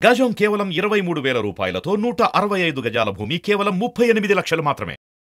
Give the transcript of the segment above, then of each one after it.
గజం కేవలం ఇరవై మూడు వేల రూపాయలతో నూట అరవై ఐదు గజాల భూమి కేవలం ముప్పై ఎనిమిది లక్షలు మాత్రమే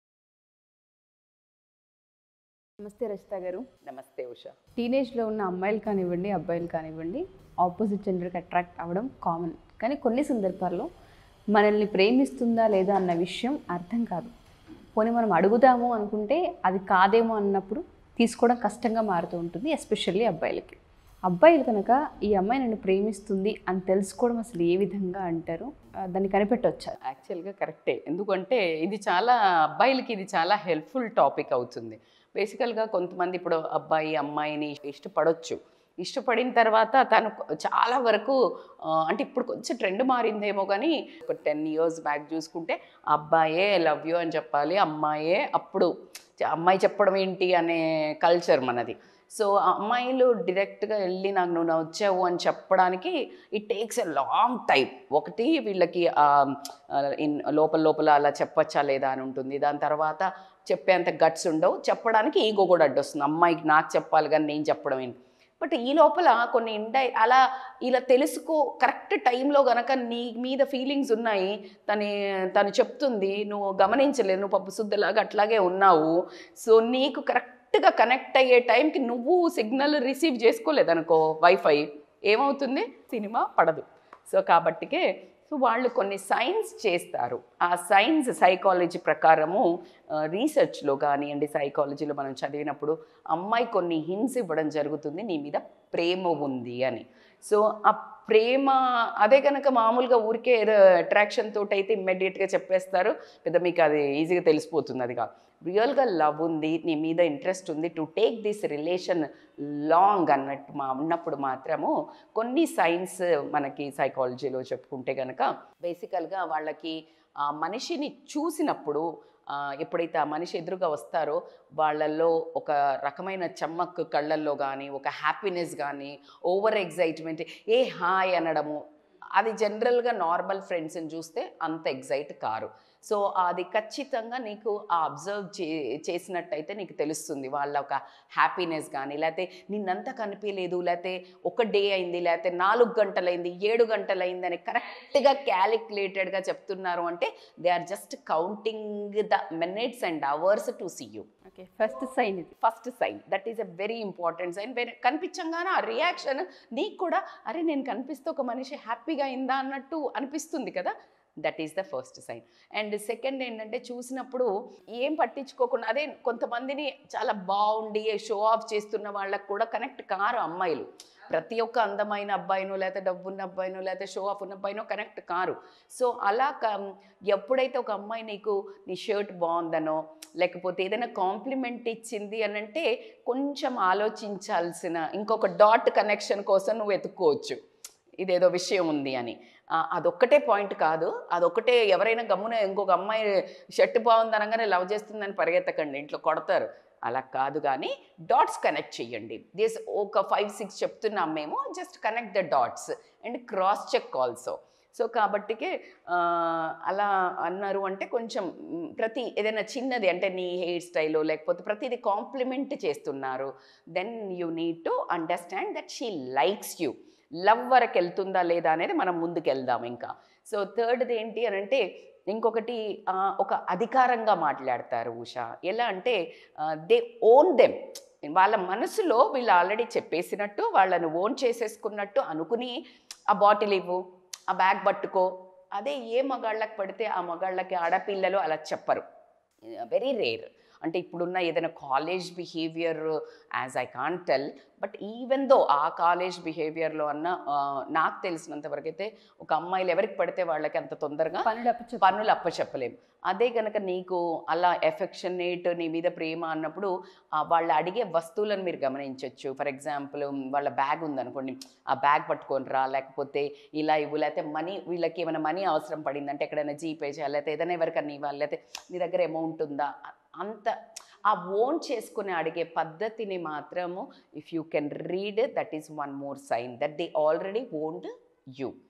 నమస్తే రచిత గారు నమస్తే ఉషా టీనేజ్లో ఉన్న అమ్మాయిలు కానివ్వండి అబ్బాయిలు కానివ్వండి ఆపోజిట్ జెండర్కి అట్రాక్ట్ అవ్వడం కామన్ కానీ కొన్ని సందర్భాల్లో మనల్ని ప్రేమిస్తుందా లేదా అన్న విషయం అర్థం కాదు పోనీ మనం అడుగుదాము అనుకుంటే అది కాదేమో అన్నప్పుడు తీసుకోవడం కష్టంగా మారుతూ ఉంటుంది ఎస్పెషల్లీ అబ్బాయిలకి అబ్బాయిలు కనుక ఈ అమ్మాయి నన్ను ప్రేమిస్తుంది అని తెలుసుకోవడం అసలు ఏ విధంగా అంటారు ఆ, దాన్ని కనిపెట్టవచ్చా యాక్చువల్గా కరెక్టే ఎందుకంటే ఇది చాలా అబ్బాయిలకి ఇది చాలా హెల్ప్ఫుల్ టాపిక్ అవుతుంది బేసికల్గా కొంతమంది ఇప్పుడు అబ్బాయి అమ్మాయిని ఇష్టపడొచ్చు ఇష్టపడిన తర్వాత తను చాలా వరకు ఆ, అంటే ఇప్పుడు కొంచెం ట్రెండ్ మారిందేమో కానీ ఒక టెన్ ఇయర్స్ బ్యాక్ చూసుకుంటే అబ్బాయే లవ్ యూ అని చెప్పాలి అమ్మాయే అప్పుడు అమ్మాయి చెప్పడం ఏంటి అనే కల్చర్ మనది సో ఆ అమ్మాయిలు డైరెక్ట్గా వెళ్ళి నాకు నువ్వు వచ్చావు అని చెప్పడానికి it takes a long time ఒకటి వీళ్ళకి ఆ, ఆ, ఇన్ లోపల లోపల అలా చెప్పచ్చా లేదా అని ఉంటుంది దాని తర్వాత చెప్పేంత గట్స్ ఉండవు చెప్పడానికి ఈగో కూడా అడ్డొస్తుంది అమ్మాయికి నాకు చెప్పాలి కానీ నేను చెప్పడం ఏంటి బట్ ఈ లోపల కొన్ని ఇండై అలా ఇలా తెలుసుకో కరెక్ట్ టైంలో గనక నీ మీద ఫీలింగ్స్ ఉన్నాయి తను తను చెప్తుంది నువ్వు గమనించలేదు నువ్వు పప్పు శుద్ధలాగా అట్లాగే ఉన్నావు సో నీకు కరెక్ట్గా కనెక్ట్ అయ్యే టైంకి నువ్వు సిగ్నల్ రిసీవ్ చేసుకోలేదనుకో వైఫై ఏమవుతుంది సినిమా పడదు సో కాబట్టికే సో వాళ్ళు కొన్ని సైన్స్ చేస్తారు ఆ సైన్స్ సైకాలజీ ప్రకారము రీసెర్చ్లో కానివ్వండి సైకాలజీలో మనం చదివినప్పుడు అమ్మాయి కొన్ని హింట్స్ ఇవ్వడం జరుగుతుంది నీ మీద ప్రేమ ఉంది అని సో ఆ ప్రేమ అదే కనుక మామూలుగా ఊరికే ఏదో అట్రాక్షన్ తోటి అయితే ఇమ్మీడియట్గా చెప్పేస్తారు పెద్ద మీకు అది ఈజీగా తెలిసిపోతుంది అది కాదు రియల్గా లవ్ ఉంది నీ మీద ఇంట్రెస్ట్ ఉంది to take this relation long అన్నట్టు మా ఉన్నప్పుడు మాత్రము కొన్ని సైన్స్ మనకి సైకాలజీలో చెప్పుకుంటే కనుక బేసికల్గా వాళ్ళకి ఆ మనిషిని చూసినప్పుడు ఆ, ఎప్పుడైతే ఆ మనిషి ఎదురుగా వస్తారో వాళ్ళల్లో ఒక రకమైన చమ్మక్ కళ్ళల్లో కానీ ఒక హ్యాపీనెస్ కానీ ఓవర్ ఎగ్జైట్మెంట్ ఏ హాయ్ అనడము అది జనరల్గా నార్మల్ ఫ్రెండ్స్ని చూస్తే అంత ఎగ్జైట్ కారు సో అది ఖచ్చితంగా నీకు ఆ అబ్జర్వ్ చే చేసినట్టయితే నీకు తెలుస్తుంది వాళ్ళ ఒక హ్యాపీనెస్ కానీ లేకపోతే నిన్నంతా కనిపించలేదు లేకపోతే ఒక డే అయింది లేకపోతే నాలుగు గంటలైంది ఏడు గంటలైంది అని కరెక్ట్గా క్యాలిక్యులేటెడ్గా చెప్తున్నారు అంటే they are just counting the minutes and hours to see you okay first sign ఇది first sign that is a very important sign very కనిపించంగానే ఆ రియాక్షన్ నీకు కూడా అరే నేను కనిపిస్తే ఒక మనిషి హ్యాపీగా అయిందా అన్నట్టు అనిపిస్తుంది కదా that is the first sign and second ఏంటంటే చూసినప్పుడు ఏం పట్టించుకోకుండా అదే కొంతమందిని చాలా బాగుండి షో ఆఫ్ చేస్తున్న వాళ్ళకు కూడా కనెక్ట్ కారు అమ్మాయిలు ప్రతి ఒక్క అందమైన అబ్బాయినో లేకపోతే డబ్బున్న అబ్బాయినో లేకపోతే షో ఆఫ్ ఉన్న అబ్బాయినో కనెక్ట్ కారు సో అలా క- ఎప్పుడైతే ఒక అమ్మాయి నీకు నీ షర్ట్ బాగుందనో లేకపోతే ఏదైనా కాంప్లిమెంట్ ఇచ్చింది అని అంటే కొంచెం ఆలోచించాల్సిన ఇంకొక డాట్ కనెక్షన్ కోసం నువ్వు వెతుక్కోవచ్చు ఇదేదో విషయం ఉంది అని ఆ, అదొక్కటే పాయింట్ కాదు అదొక్కటే ఎవరైనా గమ్మున ఇంకొక అమ్మాయి షర్ట్ బాగుంది అనగానే లవ్ చేస్తుందని పరిగెత్తకండి ఇంట్లో కొడతారు అలా కాదు కానీ డాట్స్ కనెక్ట్ చేయండి దిస్ ఒక ఫైవ్ సిక్స్ చెప్తున్నాం మేము just connect the dots and cross check also so కాబట్టికే ఆ, అలా అన్నారు అంటే కొంచెం మ్, ప్రతి ఏదైనా చిన్నది అంటే నీ హెయిర్ స్టైలో లేకపోతే ప్రతిదీ కాంప్లిమెంట్ చేస్తున్నారు then you need to understand that she likes you love వరకు వెళ్తుందా లేదా అనేది మనం ముందుకు వెళ్దాం ఇంకా సో థర్డ్ది ఏంటి అని అంటే ఇంకొకటి ఆ, ఒక అధికారంగా మాట్లాడతారు ఉషా ఎలా అంటే దే ఓన్ దెమ్ వాళ్ళ మనసులో వీళ్ళు ఆల్రెడీ చెప్పేసినట్టు వాళ్ళని ఓన్ చేసేసుకున్నట్టు అనుకుని ఆ బాటిల్ ఇవ్వు ఆ బ్యాగ్ పట్టుకో అదే ఏ మగాళ్ళకి పడితే ఆ మగాళ్ళకి ఆడపిల్లలు అలా చెప్పరు వెరీ రేర్ అంటే ఇప్పుడున్న ఏదైనా college behaviour as I can tell but even though ఆ కాలేజ్ బిహేవియర్లో అన్న ఆ, నాకు తెలిసినంత వరకు అయితే ఒక అమ్మాయిలు ఎవరికి పడితే వాళ్ళకి అంత తొందరగా పనులు అప్పచెప్పు. పనులు అప్పచెప్పలేం అదే కనుక నీకు అలా ఎఫెక్షనేట్ నీ మీద ప్రేమ అన్నప్పుడు ఆ వాళ్ళు అడిగే వస్తువులను మీరు గమనించవచ్చు ఫర్ ఎగ్జాంపుల్ వాళ్ళ బ్యాగ్ ఉందనుకోండి ఆ బ్యాగ్ పట్టుకొని రా లేకపోతే ఇలా ఇవ్వు లేకపోతే మనీ వీళ్ళకి ఏమైనా మనీ అవసరం పడిందంటే ఎక్కడైనా జీపే చేయాలి లేకపోతే ఏదైనా ఎవరికన్నా ఇవ్వాలి లేకపోతే నీ దగ్గర అమౌంట్ ఉందా అంత ఆ ఓన్ చేసుకుని అడిగే పద్ధతిని మాత్రము if you can read that is one more sign that they already owned you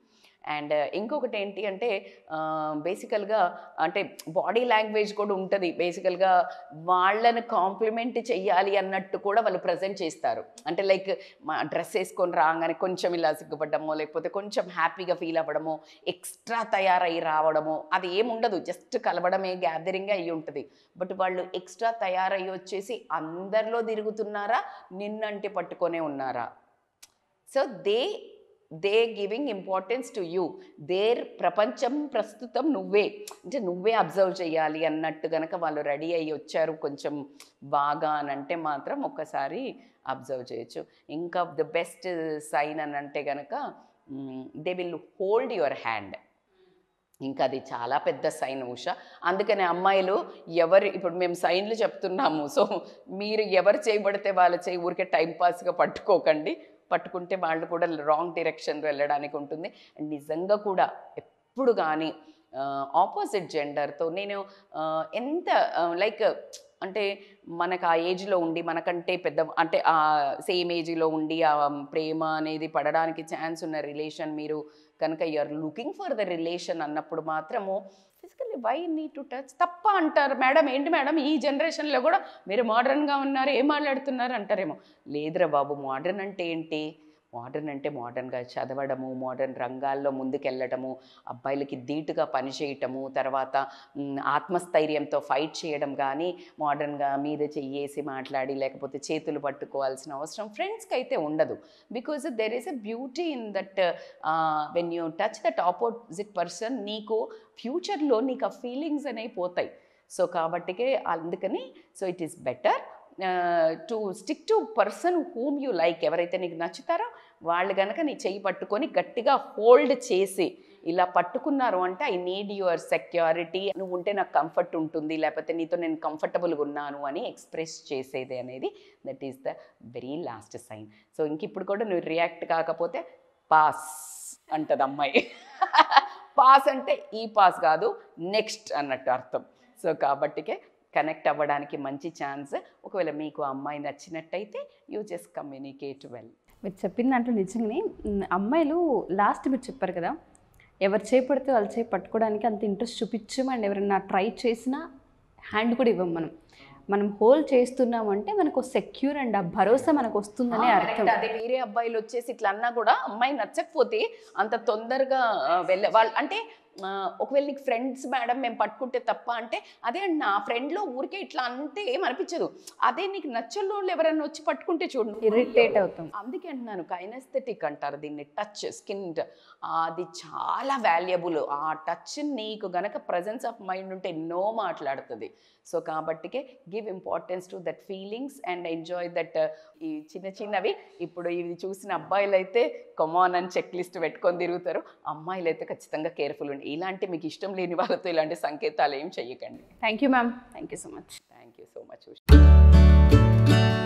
and ఇంకొకటి ఏంటి అంటే బేసికల్గా అంటే బాడీ లాంగ్వేజ్ కూడా ఉంటుంది బేసికల్గా వాళ్ళని కాంప్లిమెంట్ చెయ్యాలి అన్నట్టు కూడా వాళ్ళు ప్రజెంట్ చేస్తారు అంటే లైక్ మా డ్రెస్ వేసుకొని రాగానే కొంచెం ఇలా సిగ్గుపడ్డమో లేకపోతే కొంచెం హ్యాపీగా ఫీల్ అవ్వడమో ఎక్స్ట్రా తయారై రావడమో అది ఏముండదు జస్ట్ కలవడమే గ్యాదరింగ్ అయ్యి ఉంటుంది బట్ వాళ్ళు ఎక్స్ట్రా తయారయ్యి వచ్చేసి అందరిలో తిరుగుతున్నారా నిన్నంటి పట్టుకొనే ఉన్నారా so they they giving importance to you their ప్రపంచం ప్రస్తుతం నువ్వే అంటే నువ్వే అబ్జర్వ్ చేయాలి అన్నట్టు గనక వాళ్ళు రెడీ అయ్యి వచ్చారు కొంచెం బాగా అని అంటే మాత్రం ఒక్కసారి అబ్జర్వ్ చేయొచ్చు ఇంకా ద బెస్ట్ సైన్ అని అంటే గనక they will hold your hand ఇంకా అది చాలా పెద్ద సైన్ ఉష అందుకని అమ్మాయిలు ఎవరు ఇప్పుడు మేము సైన్లు చెప్తున్నాము సో మీరు ఎవరు చేయబడితే వాళ్ళ చేయి ఊరికే టైంపాస్గా పట్టుకోకండి పట్టుకుంటే వాళ్ళు కూడా రాంగ్ డైరెక్షన్ వెళ్ళడానికి ఉంటుంది అండ్ నిజంగా కూడా ఎప్పుడు కానీ ఆపోజిట్ జెండర్తో నేను ఆ, ఎంత లైక్ అంటే మనకు ఆ ఏజ్లో ఉండి మనకంటే పెద్ద అంటే ఆ సేమ్ ఏజ్లో ఉండి ఆ ప్రేమ అనేది పడడానికి ఛాన్స్ ఉన్న రిలేషన్ మీరు కనుక you are looking for the relation అన్నప్పుడు మాత్రము physically why need to touch తప్ప అంటారు మేడం ఏంటి మేడం ఈ జనరేషన్లో కూడా మీరు మోడర్న్గా ఉన్నారు ఏం మాట్లాడుతున్నారు అంటారేమో లేదురా బాబు మోడర్న్ అంటే ఏంటి మోడర్న్ అంటే మోడర్న్గా చదవడము మోడర్న్ రంగాల్లో ముందుకెళ్ళటము అబ్బాయిలకి ధీటుగా పనిచేయటము తర్వాత మ్, ఆత్మస్థైర్యంతో ఫైట్ చేయడం కానీ మోడర్న్గా మీద చెయ్యేసి మాట్లాడి లేకపోతే చేతులు పట్టుకోవాల్సిన అవసరం ఫ్రెండ్స్కి అయితే ఉండదు because there is a beauty in that when you touch that opposite person నీకు ఫ్యూచర్లో నీకు ఆ ఫీలింగ్స్ అనేవి పోతాయి సో కాబట్టికే అందుకని so it is better to stick to person whom you like ఎవరైతే నీకు నచ్చుతారో వాళ్ళు కనుక నీ చెయ్యి పట్టుకొని గట్టిగా హోల్డ్ చేసి ఇలా పట్టుకున్నారు అంటే ఐ నీడ్ యువర్ సెక్యూరిటీ నువ్వు ఉంటే నాకు కంఫర్ట్ ఉంటుంది లేకపోతే నీతో నేను కంఫర్టబుల్గా ఉన్నాను అని ఎక్స్ప్రెస్ చేసేది అనేది that is the very last sign so ఇంక ఇప్పుడు కూడా నువ్వు రియాక్ట్ కాకపోతే పాస్ అంటది అమ్మాయి పాస్ అంటే ఈ పాస్ కాదు నెక్స్ట్ అన్నట్టు అర్థం సో కాబట్టికే కనెక్ట్ అవ్వడానికి మంచి ఛాన్స్ ఒకవేళ మీకు ఆ అమ్మాయి నచ్చినట్టయితే యూ జస్ట్ కమ్యూనికేట్ వెల్ మీరు చెప్పిన దాంట్లో నిజంగానే మ్, అమ్మాయిలు లాస్ట్ మీరు చెప్పారు కదా ఎవరు చేపడితే వాళ్ళు చేయి పట్టుకోవడానికి అంత ఇంట్రెస్ట్ చూపించం అండ్ ఎవరైనా ట్రై చేసినా హ్యాండ్ కూడా ఇవ్వం మనం మనం హోల్డ్ చేస్తున్నామంటే మనకు సెక్యూర్ అండ్ ఆ భరోసా మనకు వస్తుందనే అర్థం అదే వేరే అబ్బాయిలు వచ్చేసి ఇట్లా అన్నా కూడా అమ్మాయి నచ్చకపోతే అంత తొందరగా ఆ, వెళ్ళ వాళ్ళు అంటే ఆ, ఒకవేళ నీకు ఫ్రెండ్స్ మేడం మేము పట్టుకుంటే తప్ప అంటే అదే అండి నా ఫ్రెండ్లో ఊరికే ఇట్లా అంటే ఏం అనిపించదు అదే నీకు నచ్చని వాళ్ళు ఎవరైనా వచ్చి పట్టుకుంటే చూడు నువ్వు ఇరిటేట్ అవుతాం అందుకే అంటున్నాను కైనస్థెటిక్ అంటారు దీన్ని టచ్ స్కిన్ అది చాలా వాల్యుబుల్ ఆ టచ్ నీకు గనక ప్రజెన్స్ ఆఫ్ మైండ్ ఉంటే ఎన్నో మాట్లాడుతుంది సో కాబట్టికే give importance to that feelings and enjoy that ఈ చిన్న చిన్నవి ఇప్పుడు ఇవి చూసిన అబ్బాయిలు అయితే కొమాన్ అని చెక్ లిస్ట్ పెట్టుకొని తిరుగుతారు అమ్మాయిలు అయితే ఖచ్చితంగా కేర్ఫుల్ ఉండి ఇలాంటి మీకు ఇష్టం లేని వాళ్ళతో ఇలాంటి సంకేతాలు ఏం చెయ్యకండి thank you ma'am thank you so much thank you so much